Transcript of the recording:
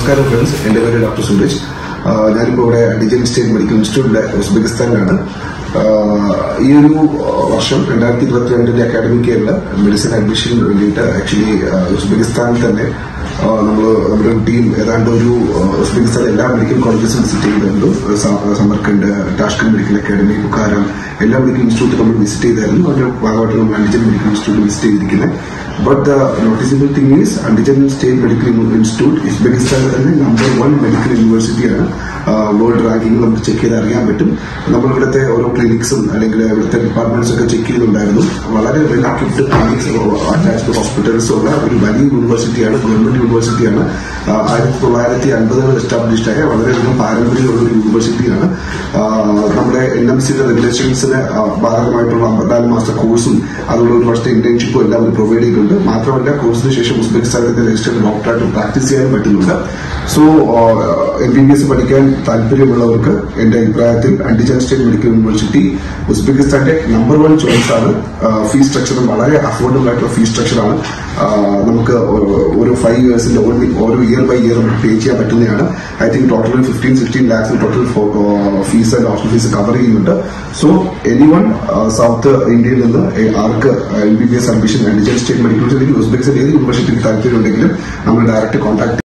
നമസ്കാരം ഫ്രണ്ട്സ് എൻ്റെ പേര് ഡോക്ടർ സൂരജ് ആഹ് ഞാനിപ്പോൾ ഇവിടെ ഡിജൻ സ്റ്റേറ്റ് മെഡിക്കൽ ഇൻസ്റ്റിറ്റ്യൂട്ടിലെ ഉസ്ബെക്കിസ്ഥാനിലാണ് ആഹ് ഈ ഒരു വർഷം രണ്ടായിരത്തി ഇരുപത്തിരണ്ടിന്റെ അക്കാഡമിക് ഇയറിൽ മെഡിസിൻ അഡ്മിഷന് വേണ്ടിയിട്ട് ആക്ച്വലി ഉസ്ബെക്കിസ്ഥാനിൽ തന്നെ നമ്മൾ നമ്മുടെ ഒരു ടീം ഏതാണ്ട് ഒരു ആഹ് ഉസ്ബെക്കിസ്ഥാൻ എല്ലാ മെഡിക്കൽ കോളേജസും വിസിറ്റ് ചെയ്യുന്നുണ്ട് സ- സമർക്കണ്ട് ടാഷ്കൻ മെഡിക്കൽ അക്കാഡമി ബുക്കാരം എല്ലാ മെഡിക്കൽ ഇൻസ്റ്റിറ്റ്യൂട്ടും നമ്മൾ വിസിറ്റ് ചെയ്തായിരുന്നു അതിന്റെ ഭാഗമായിട്ട് നമ്മൾ അണ്ടിജൻ മെഡിക്കൽ ഇൻസ്റ്റിറ്റ്യൂട്ട് വിസിറ്റ് ചെയ്തിരിക്കുന്നത് but the noticeable thing is Andijan state medical institute ഉസ്ബെക്കിസ്ഥാനിൽ തന്നെ നമ്പർ വൺ മെഡിക്കൽ യൂണിവേഴ്സിറ്റിയാണ് വേൾഡ് റാങ്കിങ് നമുക്ക് ചെക്ക് ചെയ്ത് അറിയാൻ പറ്റും നമ്മൾ ഇവിടുത്തെ ഓരോ ക്ലിനിക്സും അല്ലെങ്കിൽ ഇവിടുത്തെ ഡിപ്പാർട്ട്മെന്റ്സ് ഒക്കെ ചെക്ക് ചെയ്യുന്നുണ്ടായിരുന്നു വളരെ well equipped clinics attached hospitals ഉള്ള ഒരു വലിയ യൂണിവേഴ്സിറ്റിയാണ് ഗവൺമെന്റ് യൂണിവേഴ്സിറ്റിയാണ് ആഹ് ആയിരത്തി തൊള്ളായിരത്തി അൻപതുകളിൽ എസ്റ്റാബ്ലിഷ്ഡ് ആയ വളരെയധികം പാരമ്പര്യമുള്ള ഒരു യൂണിവേഴ്സിറ്റിയാണ് ആഹ് നമ്മുടെ എൻ എം സിയുടെ റെഗുലേഷൻസിന് ഭാഗമായിട്ടുള്ള അമ്പത്തിനാല് മാസത്തെ കോഴ്സും അതുപോലെ ഒരു വർഷത്തെ ഇന്റേൺഷിപ്പും എല്ലാം അവർ പ്രൊവൈഡ് ചെയ്യുന്നുണ്ട് മാത്രമല്ല കോഴ്സിന് ശേഷം ഉസ്ബെക്കിസ്ഥാനത്തെ രജിസ്റ്റേഡ് ഡോക്ടറായിട്ട് പ്രാക്ടീസ് ചെയ്യാനും പറ്റുന്നുണ്ട് so M B B S പഠിക്കാൻ താല്പര്യമുള്ളവർക്ക് എന്റെ അഭിപ്രായത്തിൽ അണ്ടിജൻ സ്റ്റേറ്റ് മെഡിക്കൽ യൂണിവേഴ്സിറ്റി ഉസ്ബെക്കിസ്ഥാന്റെ നമ്പർ വൺ ചോയ്സ് ആണ് ഫീസ് സ്ട്രക്ചറും വളരെ അഫോർഡബിൾ ആയിട്ടുള്ള ഫീസ് സ്ട്രക്ചറാണ് നമുക്ക് ഓ- ഓരോ ഫൈവ് ഇയേഴ്സിന്റെ ഓരോ ഇയർ ബൈ ഇയർ നമുക്ക് പേ ചെയ്യാൻ പറ്റുന്നതാണ് I think total fifteen sixteen lakhs total fees and hostel fees cover ചെയ്യുന്നുണ്ട് സോ എനി വൺ സൗത്ത് ഇന്ത്യയിൽ നിന്ന് ഏ, ആർക്ക് M B B S admission Andijan state medical university Uzbekistan ഏത് യൂണിവേഴ്സിറ്റിക്ക് താല്പര്യമുണ്ടെങ്കിലും നമ്മൾ ഡയറക്റ്റ് കോൺടാക്ട്